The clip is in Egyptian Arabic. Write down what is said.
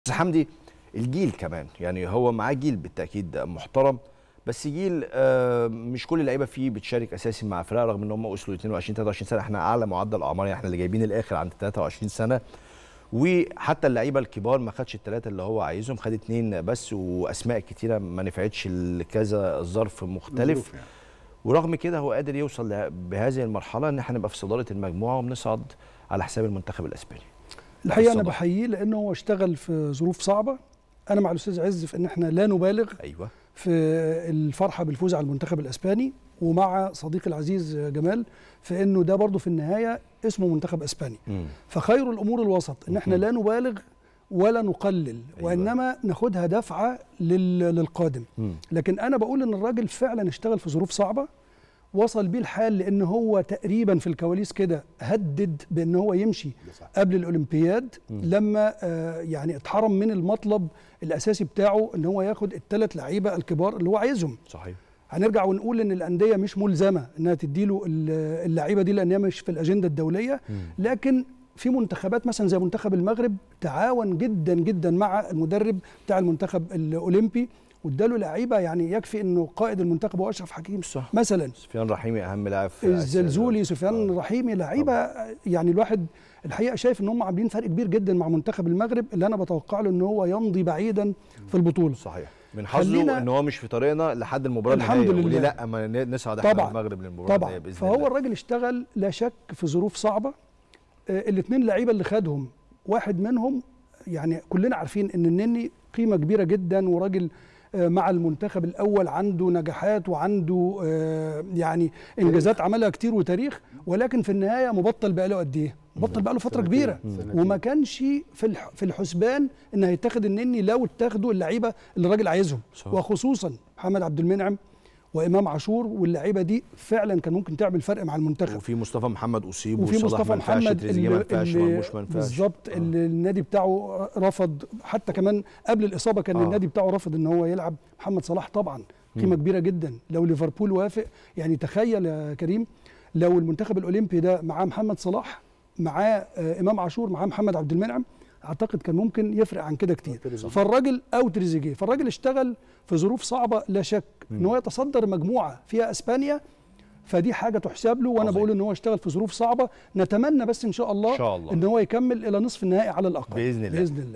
بس حمدي الجيل كمان يعني هو معاه جيل بالتاكيد محترم بس جيل آه، مش كل اللعيبه فيه بتشارك اساسي مع فرق رغم ان هم وصلوا 22 23 سنه احنا اعلى معدل اعمار يعني احنا اللي جايبين الاخر عند 23 سنه وحتى اللعيبه الكبار ما خدش الثلاثه اللي هو عايزهم خد اثنين بس واسماء كتيره ما نفعتش لكذا ظرف مختلف ظروف يعني. ورغم كده هو قادر يوصل له- بهذه المرحله ان احنا نبقى في صداره المجموعه وبنصعد على حساب المنتخب الاسباني الحقيقه انا الصباح. بحييه لانه هو اشتغل في ظروف صعبه انا مع الاستاذ عز في ان احنا لا نبالغ ايوه في الفرحه بالفوز على المنتخب الاسباني ومع صديقي العزيز جمال في انه ده برضه في النهايه اسمه منتخب اسباني مم. فخير الامور الوسط ان احنا مهم. لا نبالغ ولا نقلل أيوة. وانما ناخدها دفعه لل- للقادم مم. لكن انا بقول ان الراجل فعلا اشتغل في ظروف صعبه وصل بيه الحال لان هو تقريبا في الكواليس كده هدد بان هو يمشي ده صح. قبل الاولمبياد مم. لما آه، يعني اتحرم من المطلب الاساسي بتاعه ان هو ياخد الثلاث لعيبه الكبار اللي هو عايزهم صحيح هنرجع ونقول ان الانديه مش ملزمه انها تديله ال- اللعيبه دي لان هي مش في الاجنده الدوليه مم. لكن في منتخبات مثلا زي منتخب المغرب تعاون جدا جدا مع المدرب بتاع المنتخب الاولمبي واداله لعيبه يعني يكفي انه قائد المنتخب هو اشرف حكيم صح مثلا سفيان رحيمي اهم لاعب في الزلزولي سفيان آه. رحيمي لعيبه يعني الواحد الحقيقه شايف ان هم عاملين فرق كبير جدا مع منتخب المغرب اللي انا بتوقع له ان هو يمضي بعيدا في البطوله صحيح من حظه خلينا- ان هو مش في طريقنا لحد المباراه الحمد النهائيه وليه لله. لا ما ن- نصعد احنا طبعاً. المغرب للمباراه النهائيه طبعا باذن فهو الله الراجل اشتغل لا شك في ظروف صعبه الاثنين لعيبه اللي خدهم واحد منهم يعني كلنا عارفين ان النني قيمه كبيره جدا وراجل آه، مع المنتخب الاول عنده نجاحات وعنده آه، يعني انجازات عملها كتير وتاريخ ولكن في النهايه مبطل بقاله قد ايه؟ مبطل بقاله فتره سنتين. كبيره سنتين. وما كانش في الح- في الحسبان ان هيتاخد النني لو اتاخدوا اللعيبه اللي الراجل عايزهم صح. وخصوصا محمد عبد المنعم وامام عاشور واللعيبه دي فعلا كان ممكن تعمل فرق مع المنتخب وفي مصطفى محمد اصيب وفي وصلاح مصطفى ما ينفعش، محمد تريزيجيه ما ينفعش اللي مرموش ما ينفعش بالظبط آه. اللي النادي بتاعه رفض حتى كمان قبل الاصابه كان آه. النادي بتاعه رفض ان هو يلعب محمد صلاح طبعا قيمه مم. كبيره جدا لو ليفربول وافق يعني تخيل يا كريم لو المنتخب الاولمبي ده معاه محمد صلاح معاه آه، امام عاشور معاه محمد عبد المنعم اعتقد كان ممكن يفرق عن كده كتير تريزيجيه. فالراجل او تريزيجيه فالراجل اشتغل في ظروف صعبه لا شك ان مم. هو يتصدر مجموعه فيها اسبانيا فدي حاجه تحسب له وانا عظيم. بقول ان هو اشتغل في ظروف صعبه نتمنى بس ان شاء الله إن شاء الله. ان هو يكمل الى نصف النهائي على الاقل بإذن الله. باذن الله